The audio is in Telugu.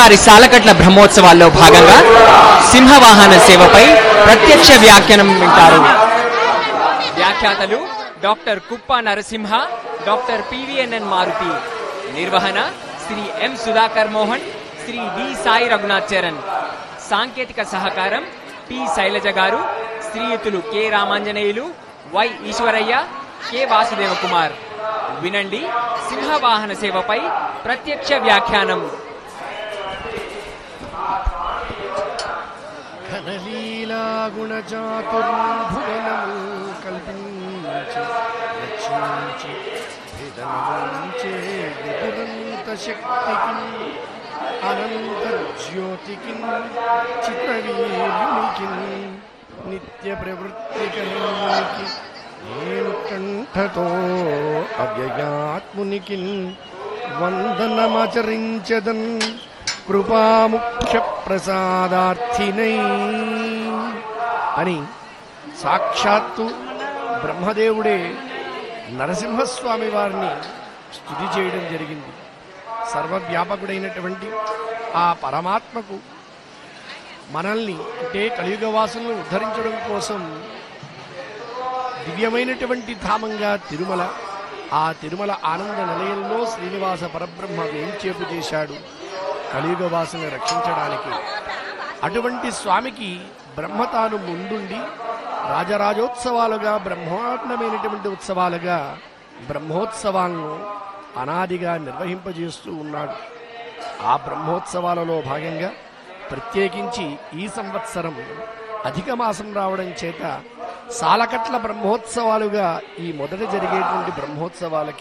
స్వామివారి సాలకట్ల బ్రహ్మోత్సవాల్లో భాగంగా సింహవాహన సేవపై ప్రత్యక్ష వ్యాఖ్యానం వింటారు వ్యాఖ్యాతలు డాక్టర్ కుప్ప నరసింహ డాక్టర్ పివిఎన్ఎన్ మారుతి నిర్వహణ శ్రీ ఎం సుధాకర్ మోహన్ శ్రీ డి సాయి రఘునాథ్ చరణ్ సాంకేతిక సహకారం పి శైలజ గారు శ్రీయుతులు K Ramanjaneyulu Y Eshwaraiah K Vasudeva Kumar వినండి సింహవాహన సేవపై ప్రత్యక్ష వ్యాఖ్యానం ఘనలీలాగుణచాతుర్భువనము కల్పించి రక్షించి విధనముంచే విదురంత శక్తికి అనంత జ్యోతికి చిత్రవీరునికి నిత్య ప్రవృత్తి కలిగి నేను కంఠతో అవ్యయాత్మునికి వందనమాచరించదన్ కృపాముఖ్య ప్రసాదార్థినై అని సాక్షాత్తు బ్రహ్మదేవుడే నరసింహస్వామి వారిని స్తుతి చేయడం జరిగింది సర్వవ్యాపకుడైనటువంటి ఆ పరమాత్మకు మనల్ని అంటే కలియుగ వాసులను ఉద్ధరించడం కోసం దివ్యమైనటువంటి ధామంగా తిరుమల ఆ తిరుమల ఆనంద నిలయంలో శ్రీనివాస పరబ్రహ్మ వేంచేపు చేశాడు కలియుగ వాసుని రక్షించడానికి అటువంటి స్వామికి బ్రహ్మ తాను ముందుండి రాజరాజోత్సవాలుగా బ్రహ్మాండమైనటువంటి ఉత్సవాలుగా బ్రహ్మోత్సవాలను అనాదిగా నిర్వహింపజేస్తూ ఉన్నాడు ఆ బ్రహ్మోత్సవాలలో భాగంగా ప్రత్యేకించి ఈ సంవత్సరం అధిక మాసం రావడం చేత సాలకట్ల బ్రహ్మోత్సవాలుగా ఈ మొదట జరిగేటువంటి బ్రహ్మోత్సవాలకి